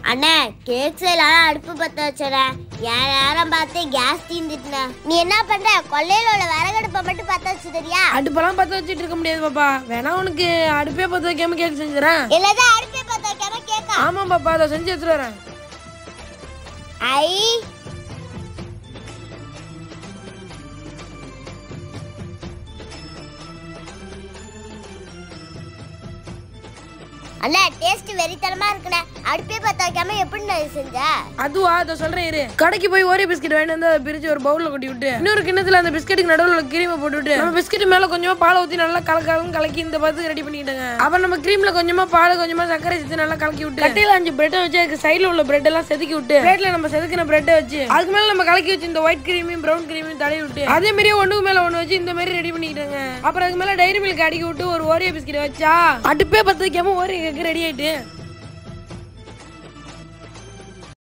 அண்ணே கேக் செய்யலாம் அடுப்பு பத்த வச்சனே என் நேரம் பார்த்து கேஸ் தீந்துட்டுனே நீ என்ன பண்ற கொல்லையில உள்ள விறகடுப்பை மட்டும் பத்த வச்சு தெரியா அடுப்பெல்லாம் பற்ற வச்சுட்டு இருக்க முடியாது பாப்பா வேணா உனக்கு அடுப்பே பற்ற வைக்காம கேக் செஞ்சுறேன் இல்லதான் அடுப்பே பத்த வைக்காம கேக்கா ஆமாம் பாப்பா அதை செஞ்சு எடுத்துட்டு வரேன் ஐ அண்ணா டேஸ்ட் வெறித்தனமா இருக்குண்ணே அடுப்பே பத்த வைக்காம எப்படி நான் செஞ்ச அதுவா அதை சொல்றேன் இரு கடைக்கு போய் ஒரே பிஸ்கட் வாங்கிட்டு வந்து அதை பிரிச்சு ஒரு பவுல்ல கொட்டி விட்டு இன்னொரு கிண்ணத்துல அந்த பிஸ்கெட்டுக்கு நடுவுல கிரீமை போட்டு விட்டு நம்ம பிஸ்கெட் மேல கொஞ்சமா பாலை ஊத்தி நல்லா கலக்காலும் கலக்கி இந்த பார்த்து ரெடி பண்ணிக்கிட்டாங்க அப்புறம் நம்ம கிரீம்ல கொஞ்சமா பால் கொஞ்சமா சர்க்கரை சேர்த்து நல்லா கலக்கி விட்டு கட்டையில அஞ்சு பிரெட்டை வச்சு அதுக்கு சைடுல உள்ள பிரெட் எல்லாம் செதுக்கி விட்டு பிளேட்ல நம்ம செதுக்கின பிரெட்டை வச்சு அதுக்கு மேல நம்ம கலக்கி வச்சு இந்த ஒயிட் கிரீமையும் ப்ரௌன் கிரீமையும் தடவி விட்டு அதே மாதிரியே ஒண்ணுக்கு மேல ஒண்ணு வச்சு இந்த மாதிரி ரெடி பண்ணிக்கிட்டாங்க அப்புறம் அதுக்கு மேல டைரி மில்க் அடிக்கி விட்டு ஒரு ஓரியோ பிஸ்கெட் வச்சா அடுப்பே பத்து வைக்காம ஓரியோ கேக்கு ரெடி ஆயிட்டு